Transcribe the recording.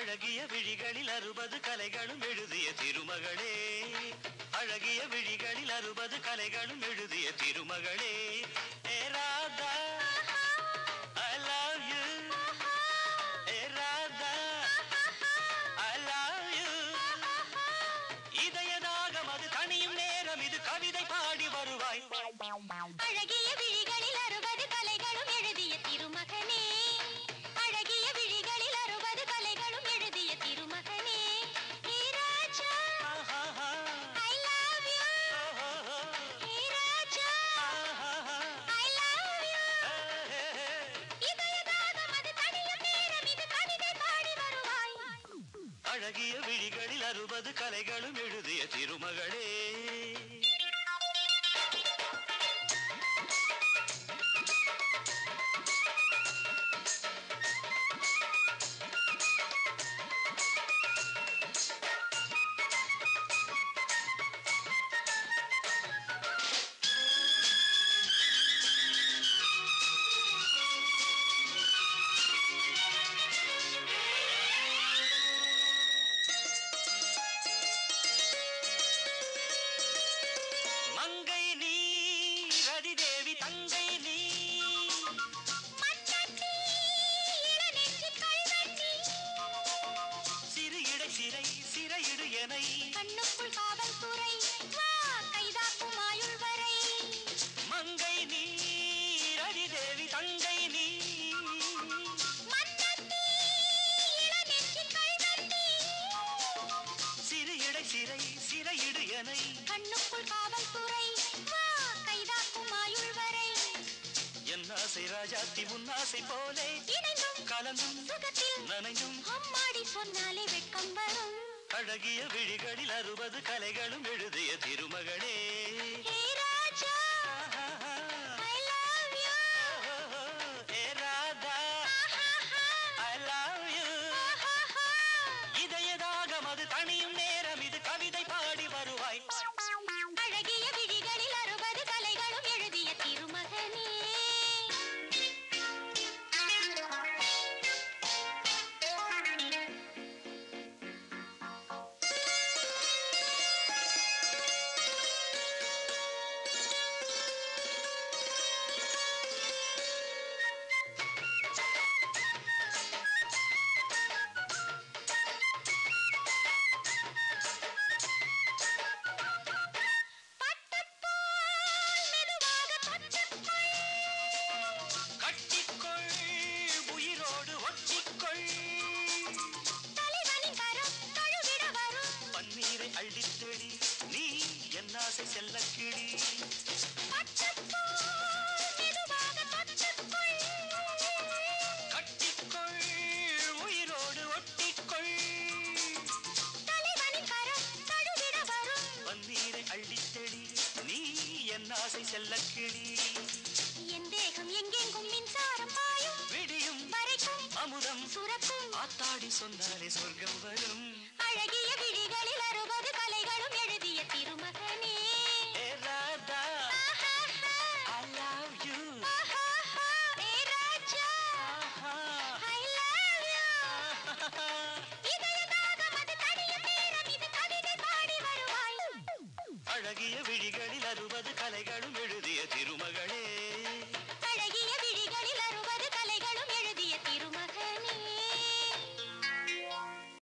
அழகிய விழிகளில் அறுபது கலைகளும் எழுதிய திருமகளே அழகிய விழிகளில் அறுபது கலைகளும் எழுதிய திருமகளே ஏ ராதா ஐ லவ் யூ ஏ ராதா ஐ லவ் யூ இதயதாகம் அது தனியும் நேரம் இது கவிதை பாடி வருவாய் அழகிய விழிகளில் அறுபது கலைகளும் எழுதிய திருமகனே அழகிய விழிகளில் அறுபது கலைகளும் எழுதிய திருமகனே ஹே ராஜா ஆஹாஹா. ஐ லவ் யூ ஓஹோஹோ. ஹே ராஜா ஆஹாஹா. ஐ லவ் யூ ஏ, ஏ, ஏ. இதயதாகம் அது தனியும் நேரம் இது கவிதை பாடி வருவாய் அழகிய விழிகளில் அறுபது கலைகளும் எழுதிய திருமகளே மங்கை நீ ரதிதேவி தங்கை நீ மன்னத்தி இளநெஞ்சி கல்வெட்டி சிறு இடை சிறை சிறையிடு எனை கண்ணுக்குள் காவல்துறை வா கைதாக்கும் ஆயுள் வரை மங்கை நீ ரதிதேவி தங்கை நீ மன்னத்தி இளநெஞ்சி கல்வெட்டி சிறு இடை சிறை சிறையிடு எனை கண்ணுக்குள் காவல்துறை வா கைதாக்கும் ஆயுள் வரை என் ஆசை ராஜாத்தி உன் ஆசை போலே இணைந்தும் கலந்தும் சுகத்தில் நனைந்தும் அம்மாடி சொன்னாலே வெட்கம் வரும் அழகிய விழிகளில் அறுபது கலைகளும் எழுதிய திருமகளே ஹே ராஜா ஆஹாஹா. ஐ லவ் யூ ஓஹோஹோ. ஏ ராதா ஆஹாஹா ஐ லவ் யூ ஆஹாஹா இதயதாகம் அது தனியும் நேரம் இது கவிதை பாடி வருவாய் அழகிய விழிகளில் அறுபது கலைகளும் எழுதிய திருமகனே பட்டுப்போல் மெதுவாக தொட்டுக்கொள். கட்டிக்கொள் உயிரோடு ஒட்டிக்கொள் தலைவனின் கரம் தழுவிட வரும். பன்னீரை அள்ளித்தெளி நீ என் ஆசை செல்ல கிளி பட்டுப்போல் மெதுவாக தொட்டுக்கொள். கட்டிக்கொள் உயிரோடு ஒட்டிக்கொள் தலைவனின் கரம் தழுவிட வரும். பன்னீரை அள்ளித்தெளி நீ என் ஆசை செல்ல கிளி என் தேகம் எங்கெங்கும் மின்சாரம் பாயும் விடியும் வரைக்கும் அமுதம் சுரக்கும் ஆத்தாடி சொன்னாலே சொர்க்கம் வரும் அழகிய விழிகளில் அறுபது